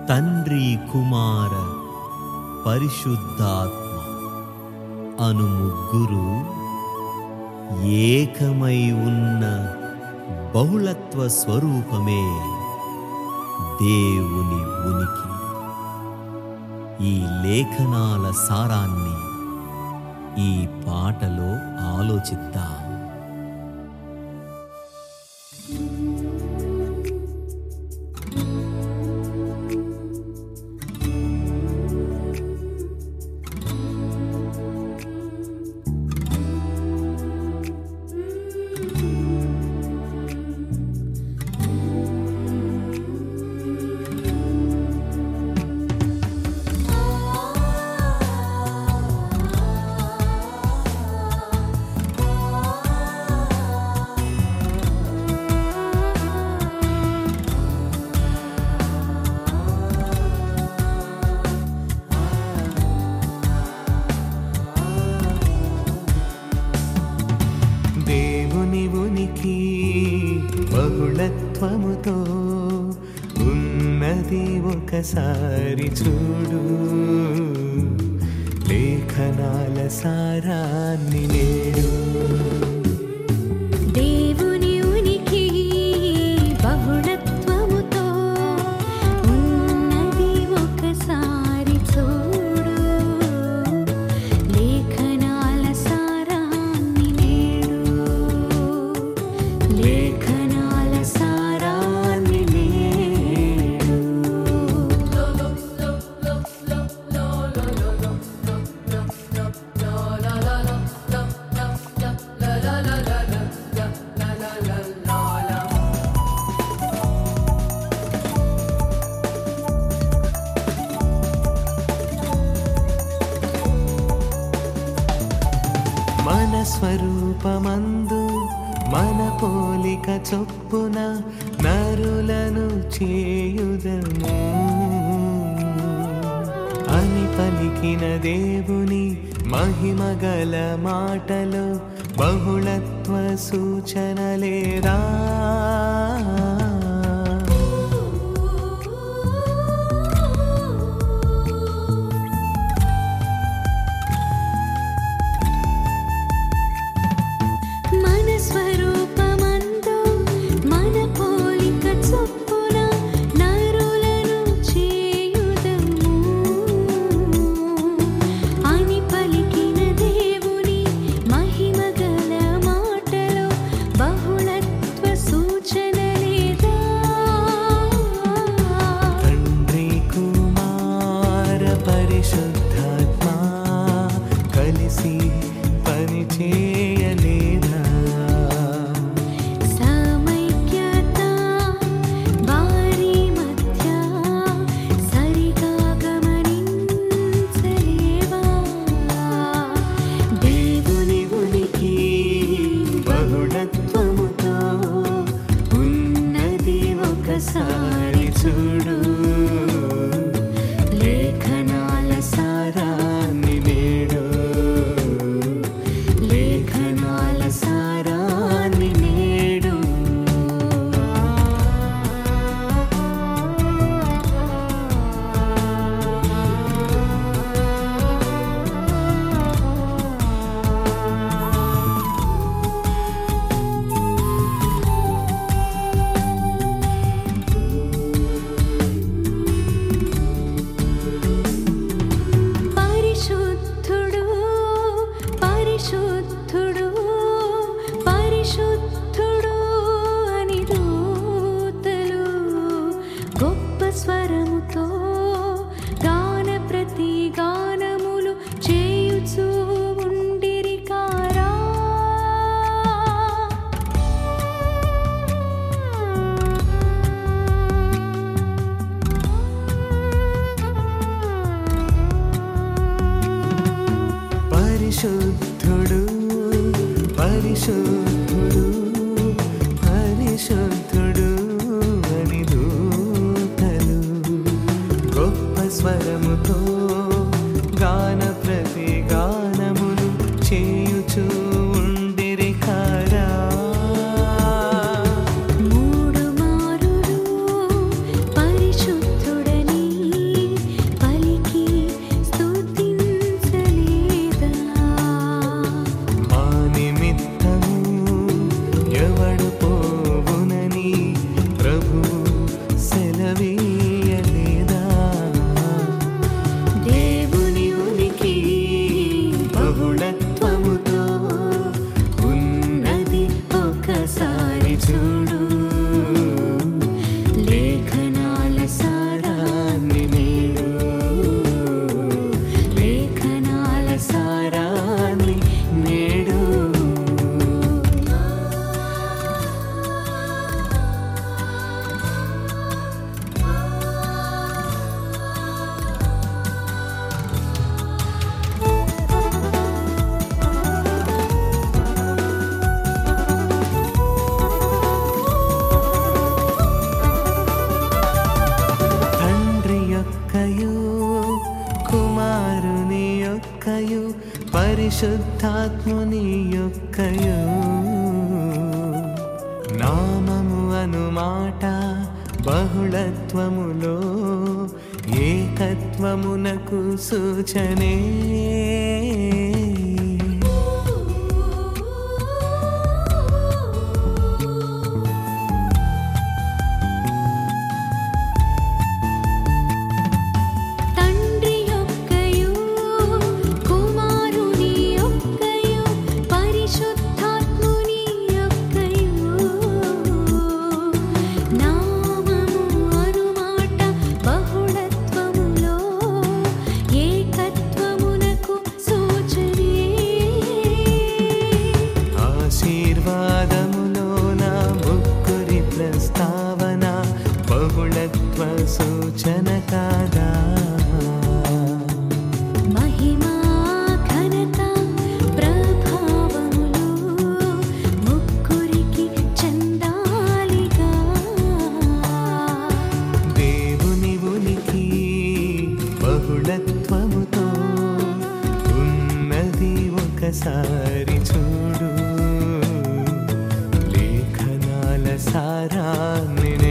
తండ్రి కుమార పరిశుద్ధాత్మ అను ముగ్గురు ఏకమై ఉన్న బహుళత్వ స్వరూపమే దేవుని ఉనికి ఈ లేఖనాల సారాన్ని ఈ పాటలో ఆలోచిద్దాం దేవుని ఉనికి బహుళత్వముతో ఉన్నది ఒకసారి చూడు లేఖనాల సారాన్ని నేడు దేవుని ఉనికి బహుళత్వముతో ఉన్నది ఒకసారి చూడు లేఖనాల సారాన్ని నేడు లేఖనాల సారాన్ని నేడు మన స్వరూపమందు మన పోలిక చొప్పున నరులను చేయుదము అని పలికిన దేవుని మహిమ గల మాటలో బహుళత్వ సూచన లేదా మన స్వరూపమందు మన పోలిక చొప్పున నరులను చేయుదము అని పలికిన దేవుని మహిమ గల మాటలో బహుళత్వ సూచన లేదా తండ్రి కుమార పరిశుద్ధాత్మ కలిసి పని చేయలేదా సమైక్యత వారి మధ్య సరిగా గమనించలేవా దేవుని ఉనికి బహుళత్వముతో ఉన్నది ఒకసారి చూడు లేఖనాల సారాన్ని నేడు లేఖనాల సారాన్ని నేడు పరిశుద్ధుడు పరిశుద్ధుడు పరిశుద్ధుడు అని దూతలు గొప్ప స్వరముతో గాన ప్రతి గానములు చేయుచూ ఉండిరి కారా పరిశుద్ధుడు పరిశుద్ధుడు పరిశుద్ధుడు అని దూతలు గొప్ప స్వరముతో గాన ప్రతి గానములు చేయుచూ ఉండిరి కారా మూడు మారులు పరిశుద్ధుడని పరిశుద్ధాత్ముని యొక్కయు నామము అను మాట బహుళత్వములో ఏకత్వమునకు సూచనే తండ్రి యొక్కయు కుమారుని యొక్కయు పరిశుద్ధాత్ముని యొక్కయు నామము అనుమాట బహుళత్వములో ఏకత్వమునకు సూచనే ఆశీర్వాదములో నా ముగ్గురి ప్రస్తావన బహుళత్వ సూచన కాదా మహిమా ఘనత ప్రభావములు ముగ్గురికి చందాలిగా దేవుని ఉనికి బహుళత్వముతో ఉన్నది ఒకసారి చూడు లేఖనాల సారాన్ని